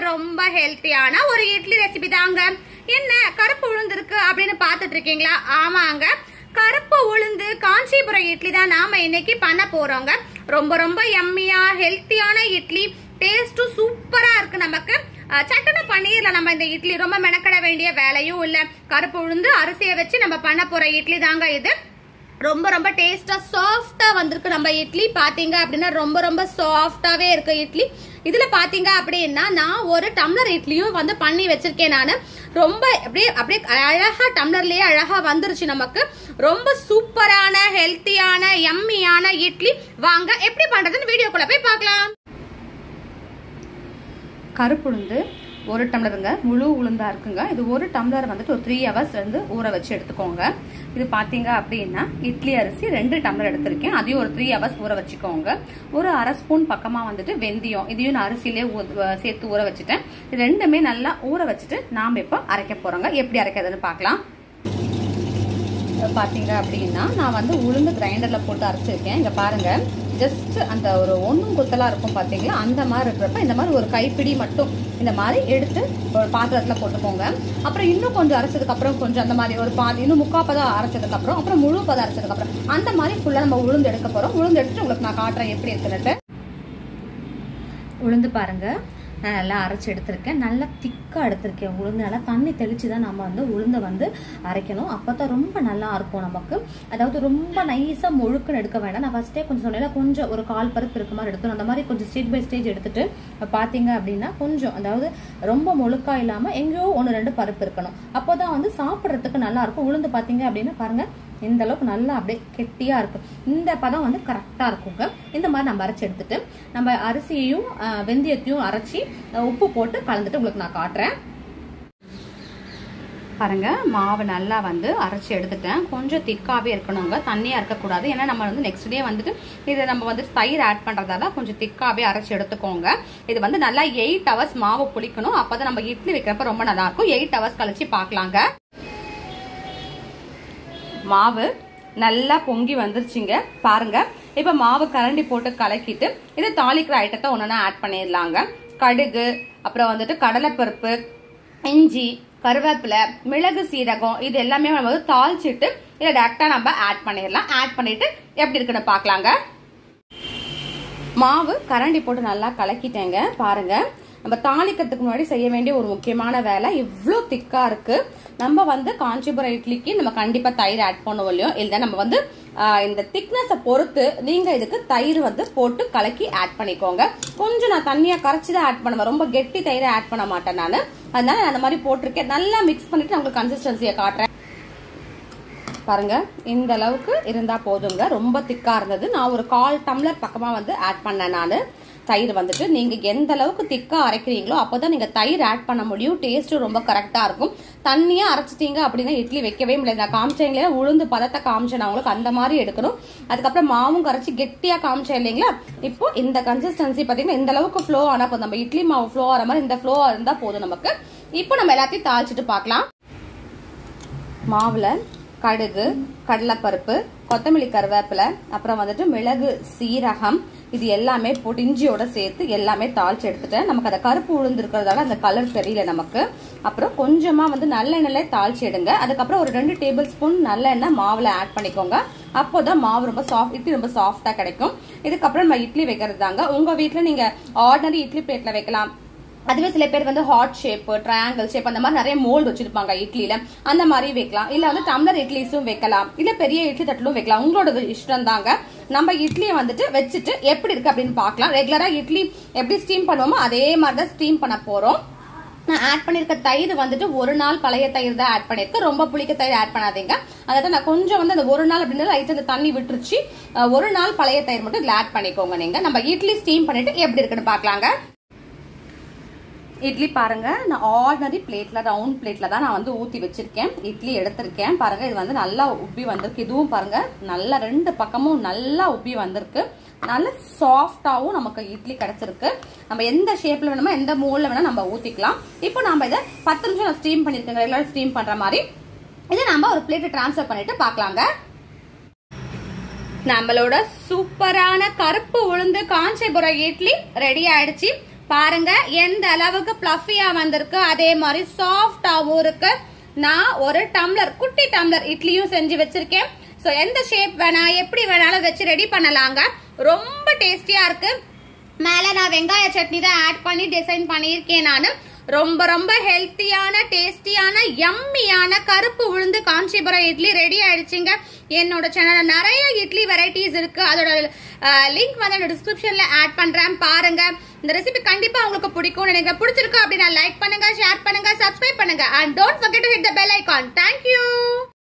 ரொம்ப ஹெல்த்தியான ஒரு இட்லி ரெசிபி தாங்க என்ன கருப்பு உளுந்து இருக்கு அப்படின்னு பார்த்துட்டு இருக்கீங்களா ஆமாங்க கருப்பு உளுந்து காஞ்சிபுரம் இட்லி தான் நாம இன்னைக்கு பண்ண போறோங்க ரொம்ப ரொம்ப எம்மியா ஹெல்த்தியான இட்லி டேஸ்ட்டும் சூப்பரா இருக்கு நமக்கு அஹ், சட்டுன்னு பன்னீர்ல நம்ம இந்த இட்லி ரொம்ப மெனக்கட வேண்டிய வேலையும் இல்ல கருப்பு உளுந்து அரிசியை வச்சு நம்ம பண்ண போற இட்லி தாங்க இது ரொம்ப ரொம்ப டேஸ்டா சாஃப்டா வந்திருக்கு நம்ம இட்லி பாத்தீங்க அப்படின்னா ரொம்ப ரொம்ப சாஃப்டாவே இருக்கு இட்லி இதுல பாத்தீங்க அப்படின்னா நான் ஒரு டம்ளர் இட்லியும் வந்து பண்ணி வச்சிருக்கேன் நான் ரொம்ப அப்படியே அப்படியே அழகா டம்ளர்லயே அழகா வந்துருச்சு நமக்கு ரொம்ப சூப்பரான ஹெல்த்தியான எம்மியான இட்லி வாங்க எப்படி பண்றதுன்னு வீடியோக்குள்ள போய் பார்க்கலாம் கருப்புளுந்து ஒரு டம்ளருங்க முழு உளுந்தா இருக்குங்க இது ஒரு டம்ளர் வந்துட்டு ஒரு த்ரீ ஹவர்ஸ் வந்து ஊற வச்சு எடுத்துக்கோங்க இது பார்த்தீங்க அப்படின்னா இட்லி அரிசி ரெண்டு டம்ளர் எடுத்திருக்கேன் அதையும் ஒரு த்ரீ ஹவர்ஸ் ஊற வச்சுக்கோங்க ஒரு அரை ஸ்பூன் பக்கமாக வந்துட்டு வெந்தயம் இதையும் நான் அரிசியிலே ஊ- சேர்த்து ஊற வச்சுட்டேன் இது ரெண்டுமே நல்லா ஊற வச்சுட்டு நாம் இப்போ அரைக்க போகிறோங்க எப்படி அரைக்கிறதுன்னு பார்க்கலாம் பார்த்தீங்க அப்படின்னா நான் வந்து உளுந்து கிரைண்டரில் போட்டு அரைச்சிருக்கேன் இங்கே பாருங்க ஜஸ்ட் அந்த ஒரு ஒன்றும் குத்தலாக இருக்கும் பார்த்தீங்களா அந்த மாதிரி இருக்கிறப்ப இந்த மாதிரி ஒரு கைப்பிடி மட்டும் இந்த மாதிரி எடுத்து ஒரு பாத்திரத்தில் போட்டுக்கோங்க அப்புறம் இன்னும் கொஞ்சம் அரைச்சதுக்கப்புறம் கொஞ்சம் அந்த மாதிரி ஒரு பாதி இன்னும் முக்கால் பதம் அரைச்சதுக்கப்புறம் அப்புறம் முழு பதம் அரைச்சதுக்கப்புறம் அந்த மாதிரி ஃபுல்லாக நம்ம உளுந்து எடுக்க போகிறோம் உளுந்து எடுத்துட்டு உங்களுக்கு நான் காட்டுறேன் எப்படி இருக்குன்னுட்டு உளுந்து பாருங்க நான் நல்லா அரைச்சி எடுத்திருக்கேன் நல்லா திக்காக எடுத்திருக்கேன் உளுந்து நல்லா தண்ணி தெளித்து தான் நம்ம வந்து உளுந்தை வந்து அரைக்கணும் அப்போ தான் ரொம்ப நல்லா இருக்கும் நமக்கு அதாவது ரொம்ப நைஸாக முழுக்குன்னு எடுக்க வேண்டாம் நான் ஃபஸ்ட்டே கொஞ்சம் சொன்னேன் கொஞ்சம் ஒரு கால் பருப்பு இருக்க மாதிரி எடுக்கணும் அந்த மாதிரி கொஞ்சம் ஸ்டேஜ் பை ஸ்டேஜ் எடுத்துட்டு பார்த்தீங்க அப்படின்னா கொஞ்சம் அதாவது ரொம்ப முழுக்கா இல்லாமல் எங்கேயோ ஒன்று ரெண்டு பருப்பு இருக்கணும் அப்போ தான் வந்து சாப்பிட்றதுக்கு நல்லா இருக்கும் உளுந்து பார்த்தீங்க அப்படின்னா பாருங்க இந்த அளவுக்கு நல்லா அப்படியே கெட்டியா இருக்கும் இந்த பதம் வந்து கரெக்டா இருக்குங்க இந்த மாதிரி நம்ம அரைச்சு எடுத்துட்டு நம்ம அரிசியையும் அஹ், வெந்தயத்தையும் அரைச்சி அஹ், உப்பு போட்டு கலந்துட்டு உங்களுக்கு நான் காட்டுறேன் பாருங்க மாவு நல்லா வந்து அரைச்சி எடுத்துட்டேன் கொஞ்சம் திக்காவே இருக்கணுங்க தண்ணியா இருக்கக்கூடாது ஏன்னா நம்ம வந்து நெக்ஸ்ட் டே வந்துட்டு இதை நம்ம வந்து தயிர் ஆட் பண்றதால கொஞ்சம் திக்காவே அரைச்சி எடுத்துக்கோங்க இது வந்து நல்லா எயிட் ஹவர்ஸ் மாவு புளிக்கணும் அப்பதான் நம்ம இட்லி வைக்கிறப்ப ரொம்ப நல்லா இருக்கும் எயிட் ஹவர்ஸ் கழிச்சு பார்க்கலாங்க மாவு நல்லா பொங்கி வந்துருச்சுங்க பாருங்க இப்ப மாவு கரண்டி போட்டு கலக்கிட்டு இது தாளிக்கிற ஐட்டத்தை ஒன்னா ஆட் பண்ணிடலாங்க கடுகு அப்புறம் வந்துட்டு கடலைப்பருப்பு இஞ்சி கருவேப்பிலை மிளகு சீரகம் இது எல்லாமே நம்ம வந்து தாளிச்சிட்டு இதை டேரக்டா நம்ம ஆட் பண்ணிடலாம் ஆட் பண்ணிட்டு எப்படி இருக்குன்னு பார்க்கலாங்க மாவு கரண்டி போட்டு நல்லா கலக்கிட்டேங்க பாருங்க நம்ம தாளிக்கிறதுக்கு முன்னாடி செய்ய வேண்டிய ஒரு முக்கியமான வேலை இவ்வளோ திக்கா இருக்கு நம்ம வந்து காஞ்சிபுரம் இட்லிக்கு நம்ம கண்டிப்பா தயிர் ஆட் பண்ணுவோம் இல்லையோ இல்லை நம்ம வந்து ஆஹ், இந்த திக்னஸை பொறுத்து நீங்க இதுக்கு தயிர் வந்து போட்டு கலக்கி ஆட் பண்ணிக்கோங்க கொஞ்சம் நான் தண்ணியா கரைச்சி தான் ஆட் பண்ணுவேன் ரொம்ப கெட்டி தயிரை ஆட் பண்ண மாட்டேன் நான் அதனால நான் அந்த மாதிரி போட்டிருக்கேன் நல்லா மிக்ஸ் பண்ணிட்டு நான் உங்களுக்கு கன்சிஸ்டன்சியை காட்டுறேன் பாருங்க இந்த அளவுக்கு இருந்தா போதுங்க ரொம்ப திக்கா இருந்தது நான் ஒரு கால் டம்ளர் பக்கமா வந்து ஆட் பண்ணேன் நான் தயிர் வந்துட்டு நீங்க எந்த அளவுக்கு திக்கா அரைக்கிறீங்களோ அப்பதான் நீங்க தயிர் ஆட் பண்ண முடியும் டேஸ்ட் ரொம்ப கரெக்டா இருக்கும் தண்ணியா அரைச்சிட்டீங்க அப்படின்னா இட்லி வைக்கவே முடியாது நான் காமிச்சேன் இல்லையா உளுந்து பதத்தை காமிச்சேன் நான் உங்களுக்கு அந்த மாதிரி எடுக்கணும் அதுக்கப்புறம் மாவும் கரைச்சி கெட்டியா காமிச்சேன் இல்லைங்களா இப்போ இந்த கன்சிஸ்டன்சி பாத்தீங்கன்னா இந்த அளவுக்கு ஃப்ளோ ஆனா போதும் நம்ம இட்லி மாவு ஃப்ளோ ஆகிற மாதிரி இந்த ஃப்ளோ இருந்தா போதும் நமக்கு இப்போ நம்ம எல்லாத்தையும் தாளிச்சிட்டு பார்க்கலாம் மாவுல கடுகு கடலைப்பருப்பு கொத்தமல்லி கருவேப்பிலை அப்புறம் வந்துட்டு மிளகு சீரகம் இது எல்லாமே போட்டு இஞ்சியோட சேர்த்து எல்லாமே தாளிச்சு எடுத்துட்டேன் நமக்கு அந்த கருப்பு உளுந்து இருக்கிறதால அந்த கலர் தெரியல நமக்கு அப்புறம் கொஞ்சமா வந்து நல்லெண்ணெய் தாளிச்சு எடுங்க அதுக்கப்புறம் ஒரு ரெண்டு டேபிள் ஸ்பூன் நல்லெண்ணெய் மாவுல ஆட் பண்ணிக்கோங்க அப்போதான் மாவு ரொம்ப சாஃப்ட் இட்லி ரொம்ப சாஃப்டா கிடைக்கும் இதுக்கப்புறம் நம்ம இட்லி வைக்கிறது தாங்க உங்க வீட்ல நீங்க ஆர்டினரி இட்லி பிளேட்ல வைக்கலாம் அதுவே சில பேர் வந்து ஹாட் ஷேப் ட்ரையாங்கிள் ஷேப் அந்த மாதிரி நிறைய மோல்டு வச்சிருப்பாங்க இட்லியில அந்த மாதிரி வைக்கலாம் இல்ல வந்து டம்ளர் இட்லிஸும் வைக்கலாம் இல்ல பெரிய இட்லி தட்டிலும் வைக்கலாம் உங்களோட இஷ்டம் தாங்க நம்ம இட்லியை வந்துட்டு வச்சுட்டு எப்படி இருக்கு அப்படின்னு பார்க்கலாம் ரெகுலரா இட்லி எப்படி ஸ்டீம் பண்ணுவோமோ அதே மாதிரி தான் ஸ்டீம் பண்ண போறோம் நான் ஆட் பண்ணிருக்க தயிர் வந்துட்டு ஒரு நாள் பழைய தயிர் தான் ஆட் பண்ணிருக்கேன் ரொம்ப புளிக்க தயிர் ஆட் பண்ணாதீங்க அதாவது நான் கொஞ்சம் வந்து அந்த ஒரு நாள் அப்படின்னு லைட் அந்த தண்ணி விட்டுருச்சு அஹ் ஒரு நாள் பழைய தயிர் மட்டும் இதுல ஆட் பண்ணிக்கோங்க நீங்க நம்ம இட்லி ஸ்டீம் பண்ணிட்டு எப்படி இருக்குன்னு பார்க்கலாங்க இட்லி பாருங்க நான் ஆர்டினரி பிளேட்ல ரவுண்ட் பிளேட்ல தான் நான் வந்து ஊத்தி வச்சிருக்கேன் இட்லி எடுத்திருக்கேன் பாருங்க இது வந்து நல்லா உப்பி வந்திருக்கு இதுவும் பாருங்க நல்லா ரெண்டு பக்கமும் நல்லா உப்பி வந்திருக்கு நல்ல சாஃப்டாவும் நமக்கு இட்லி கிடைச்சிருக்கு நம்ம எந்த ஷேப்ல வேணுமோ எந்த மோல்ல வேணா நம்ம ஊத்திக்கலாம் இப்போ நம்ம இதை பத்து நிமிஷம் நான் ஸ்டீம் பண்ணிருக்கேன் ரெகுலர் ஸ்டீம் பண்ற மாதிரி இதை நம்ம ஒரு பிளேட் டிரான்ஸ்ஃபர் பண்ணிட்டு பார்க்கலாங்க நம்மளோட சூப்பரான கருப்பு உளுந்து காஞ்சிபுரம் இட்லி ரெடி ஆயிடுச்சு பாருங்க எந்த அளவுக்கு பிளஃபியா வந்திருக்கு அதே மாதிரி சாஃப்டாவும் இருக்கு நான் ஒரு டம்ளர் குட்டி டம்ளர் இட்லியும் செஞ்சு வச்சிருக்கேன் ஸோ எந்த ஷேப் வேணா எப்படி வேணாலும் வச்சு ரெடி பண்ணலாங்க ரொம்ப டேஸ்டியா இருக்கு மேல நான் வெங்காய சட்னி தான் ஆட் பண்ணி டிசைன் பண்ணியிருக்கேன் நான் ரொம்ப ரொம்ப ஹெல்த்தியான டேஸ்டியான யம்மியான கருப்பு உளுந்து காஞ்சிபுரம் இட்லி ரெடி ஆயிடுச்சுங்க என்னோட சேனல்ல நிறைய இட்லி வெரைட்டிஸ் இருக்கு அதோட லிங்க் வந்து என்னோட டிஸ்கிரிப்ஷன்ல ஆட் பண்றேன் பாருங்க இந்த ரெசிபி கண்டிப்பா உங்களுக்கு பிடிக்கும் எனக்கு பிடிச்சிருக்கு அப்படின்னா லைக் பண்ணுங்க ஷேர் பண்ணுங்க சப்ஸ்கிரைப் பண்ணுங்க and don't forget to hit the bell icon thank you